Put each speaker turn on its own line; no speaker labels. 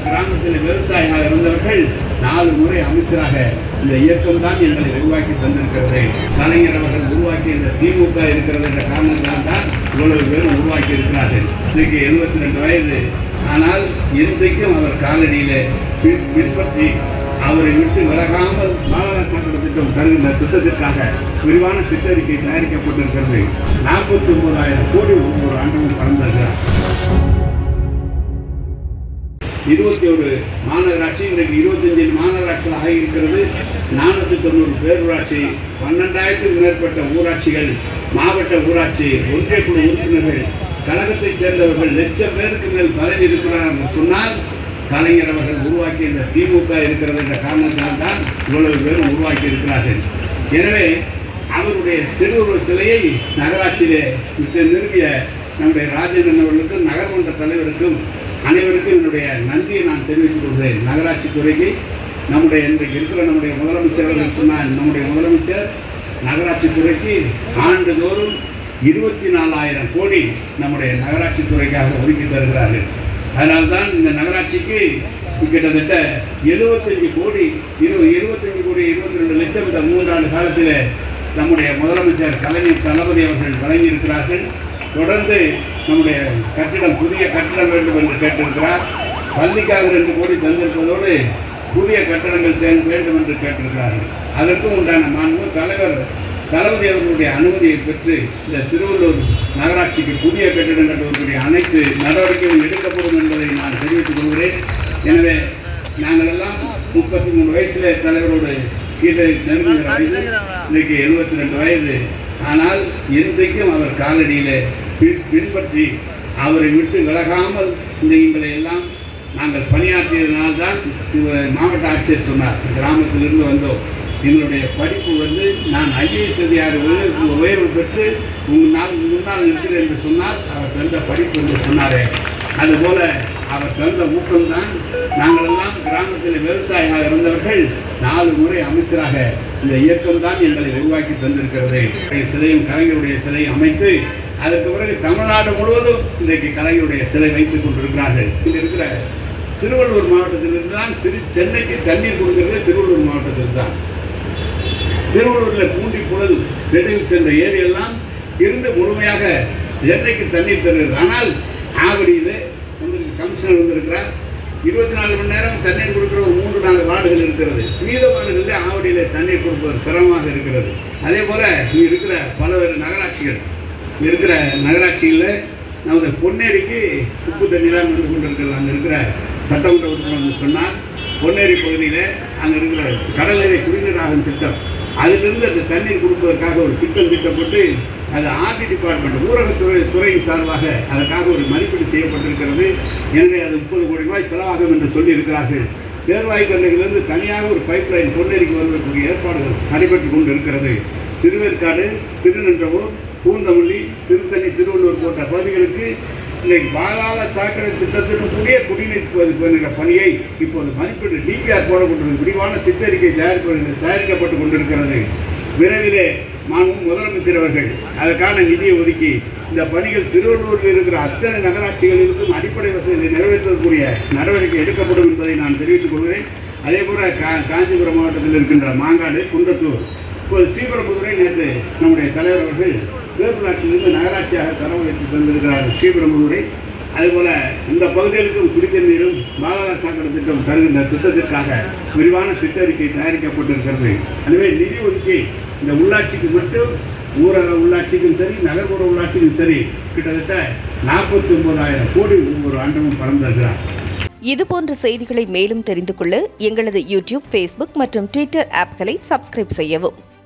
கிராமத்தில் விவசாயியாக இருந்தவர்கள் நாலு முறை அமைச்சராக இந்த இயக்கம் தான் எங்களை உருவாக்கி தந்திருக்கிறது கலைஞர் அவர்கள் உருவாக்கி இந்த திமுக இருக்கிறது என்ற காரணத்தால் தான் இவ்வளவு பேர் உருவாக்கி இருக்கிறார்கள் இன்னைக்கு எழுபத்தி ரெண்டு வயது ஆனால் இன்றைக்கும் அவர் காலடியிலே பின்- பின்பற்றி அவரை விட்டு விலகாமல் மாநகர சட்ட திட்டம் தருகின்ற திட்டத்திற்காக விரிவான திட்ட அறிக்கை தயாரிக்கப்பட்டிருக்கிறது நாற்பத்தி ஒன்பதாயிரம் கோடி ஒவ்வொரு ஆண்டும் பறந்திருக்கிறார் இருபத்தி ஒரு மாநகராட்சி இன்றைக்கு இருபத்தஞ்சு மாநகராட்சிகள் ஆகியிருக்கிறது நானூற்றி தொண்ணூறு பேரூராட்சி பன்னெண்டாயிரத்துக்கும் மேற்பட்ட ஊராட்சிகள் மாவட்ட ஊராட்சி ஒன்றிய குழு உறுப்பினர்கள் கழகத்தைச் சேர்ந்தவர்கள் லட்சம் பேருக்கு மேல் பதவி இருக்கிறார் என்று சொன்னால் கலைஞர் அவர்கள் உருவாக்கிய இந்த திமுக இருக்கிறது என்ற காரணத்தால் தான் இவ்வளவு பேர் உருவாக்கி இருக்கிறார்கள் எனவே அவருடைய சிறுவுருவ சிலையை நகராட்சியிலே விட்டு நிறுவிய நம்முடைய ராஜேந்திரன் அவர்களுக்கும் நகர்மன்ற தலைவருக்கும் அனைவருக்கும் என்னுடைய நன்றியை நான் தெரிவித்துக் கொள்கிறேன் நகராட்சி துறைக்கு நம்முடைய இன்றைக்கு இருக்கிற நம்முடைய முதலமைச்சர் அவர்கள் சொன்னார் நம்முடைய முதலமைச்சர் நகராட்சி துறைக்கு ஆண்டுதோறும் இருபத்தி நாலாயிரம் கோடி நம்முடைய நகராட்சி துறைக்காக ஒதுக்கி தருகிறார்கள் அதனால்தான் இந்த நகராட்சிக்கு கிட்டத்தட்ட எழுபத்தஞ்சு கோடி இரு இருபத்தஞ்சு கோடி இருபத்தி ரெண்டு லட்சம் இந்த மூன்றாண்டு காலத்தில் நம்முடைய முதலமைச்சர் கலைஞர் தளபதி அவர்கள் வழங்கியிருக்கிறார்கள் தொடர்ந்து நம்முடைய கட்டிடம் புதிய கட்டிடம் வேண்டும் என்று கேட்டிருக்கிறார் பள்ளிக்காக ரெண்டு கோடி தந்திருப்பதோடு புதிய கட்டடங்கள் தே- வேண்டும் என்று கேட்டிருக்கிறார்கள் அதற்கும் உண்டான மாண்பு தலைவர் தளபதி அவர்களுடைய அனுமதியை பெற்று இந்த திருவள்ளூர் நகராட்சிக்கு புதிய கட்டிடம் கட்டுவதற்குரிய அனைத்து நடவடிக்கைகளும் எடுக்கப்படும் என்பதை நான் தெரிவித்துக் கொள்கிறேன் எனவே நாங்கள் எல்லாம் முப்பத்தி மூணு வயசுல தலைவரோடு கீழே நெருங்குகிற வயது இன்னைக்கு எழுபத்தி ரெண்டு வயது ஆனால் இன்றைக்கும் அவர் காலடியிலே பின் பின்பற்றி அவரை விட்டு விலகாமல் இந்த எங்களை எல்லாம் நாங்கள் பணியாற்றியதனால்தான் இவர் மாவட்ட ஆட்சியர் சொன்னார் கிராமத்திலிருந்து வந்தோம் எங்களுடைய படிப்பு வந்து நான் ஐஏஎஸ் அதிகாரி உயர்வு உயர்வு பெற்று முன்னால் முன்னால் இருக்கிறேன் என்று சொன்னார் அவர் தந்த படிப்பு என்று சொன்னாரே அதுபோல அவர் தந்த ஊக்கம்தான் நாங்களெல்லாம் கிராமத்தில் விவசாயியாக இருந்தவர்கள் நாலு முறை அமைச்சராக இந்த இயக்கம் தான் எங்களை உருவாக்கி தந்திருக்கிறது சிலையும் கலைஞருடைய சிலை அமைத்து அதற்கு பிறகு தமிழ்நாடு முழுவதும் இன்றைக்கு கலைஞருடைய சிலை வைத்துக் கொண்டிருக்கிறார்கள் இங்க இருக்கிற திருவள்ளூர் மாவட்டத்திலிருந்து தான் திரு சென்னைக்கு தண்ணீர் கொடுக்கிறது திருவள்ளூர் மாவட்டத்தில் தான் திருவள்ளூரில் பூண்டி புலது நெடுவில் சென்ற ஏரியெல்லாம் இருந்து முழுமையாக சென்னைக்கு தண்ணீர் தருகிறது ஆனால் ஆவடியில் உங்களுக்கு கமிஷனர் வந்திருக்கிறார் இருபத்தி நாலு மணி நேரம் தண்ணீர் கொடுக்கிற ஒரு மூன்று நாலு வார்டுகள் இருக்கிறது மீத வார்டுகளில் ஆவடியில் தண்ணீர் கொடுப்பது சிரமமாக இருக்கிறது அதே போல இங்கே இருக்கிற பல்வேறு நகராட்சிகள் இங்க இருக்கிற நகராட்சியில் நமது பொன்னேரிக்கு உப்பு தண்ணி தான் வந்து கொண்டிருக்கிறது அங்கே இருக்கிற சட்டமன்ற உறுப்பினர் வந்து சொன்னார் பொன்னேரி பகுதியில் அங்கே இருக்கிற கடல் நீரை குடிநீர் ஆகும் திட்டம் அதிலிருந்து அந்த தண்ணீர் கொடுப்பதற்காக ஒரு திட்டம் திட்டப்பட்டு அது ஆர்டி டிபார்ட்மெண்ட் ஊரகத்துறை துறையின் சார்பாக அதற்காக ஒரு மதிப்பீடு செய்யப்பட்டிருக்கிறது எனவே அது முப்பது கோடி ரூபாய் செலவாகும் என்று சொல்லியிருக்கிறார்கள் தேர்வாய் கண்ணையிலிருந்து தனியாக ஒரு பைப் லைன் பொன்னேரிக்கு வருவதற்குரிய ஏற்பாடுகள் நடைபெற்றுக் கொண்டு இருக்கிறது திருவேற்காடு திருநன்றவூர் பூந்தமல்லி திருத்தணி திருவள்ளூர் போன்ற பகுதிகளுக்கு இன்னைக்கு பாதாள சாக்கடை திட்டத்துடன் கூடிய குடிநீர் ப- பணியை இப்போது மதிப்பீடு டிபிஆர் போடப்பட்டுள்ளது விரிவான திட்ட அறிக்கை தயாரிப்பு தயாரிக்கப்பட்டு கொண்டிருக்கிறது விரைவிலே மாண்பு முதலமைச்சர் அவர்கள் அதற்கான நிதியை ஒதுக்கி இந்த பணிகள் திருவள்ளூரில் இருக்கிற அத்தனை நகராட்சிகளிலும் அடிப்படை வசதிகளை நிறைவேற்றக்கூடிய நடவடிக்கை எடுக்கப்படும் என்பதை நான் தெரிவித்துக் கொள்கிறேன் அதே போல கா காஞ்சிபுரம் மாவட்டத்தில் இருக்கின்ற மாங்காடு குன்றத்தூர் இப்போது ஸ்ரீபெரும்புதுரை நேற்று நம்முடைய தலைவர் அவர்கள் பேரூராட்சியிலிருந்து நகராட்சியாக தரம் வைத்து தந்திருக்கிறார் ஸ்ரீபெரும்புதுரை அதுபோல இந்த பகுதிகளுக்கும் குடித்தண்ணீரும் பாலாள சாக்கடை திட்டம் தருகின்ற திட்டத்திற்காக விரிவான திட்ட அறிக்கை தயாரிக்கப்பட்டிருக்கிறது எனவே நிதி ஒதுக்கி இந்த உள்ளாட்சிக்கு மட்டும் ஊரக உள்ளாட்சிக்கும் சரி நகர்ப்புற உள்ளாட்சிக்கும் சரி கிட்டத்தட்ட நாற்பத்தி ஒன்பதாயிரம் கோடி ஒவ்வொரு ஆண்டமும் பறந்திருக்கிறார்
இதுபோன்ற செய்திகளை மேலும் தெரிந்து கொள்ள எங்களது யூடியூப் ஃபேஸ்புக் மற்றும் ட்விட்டர் ஆப்களை சப்ஸ்கிரைப் செய்யவும்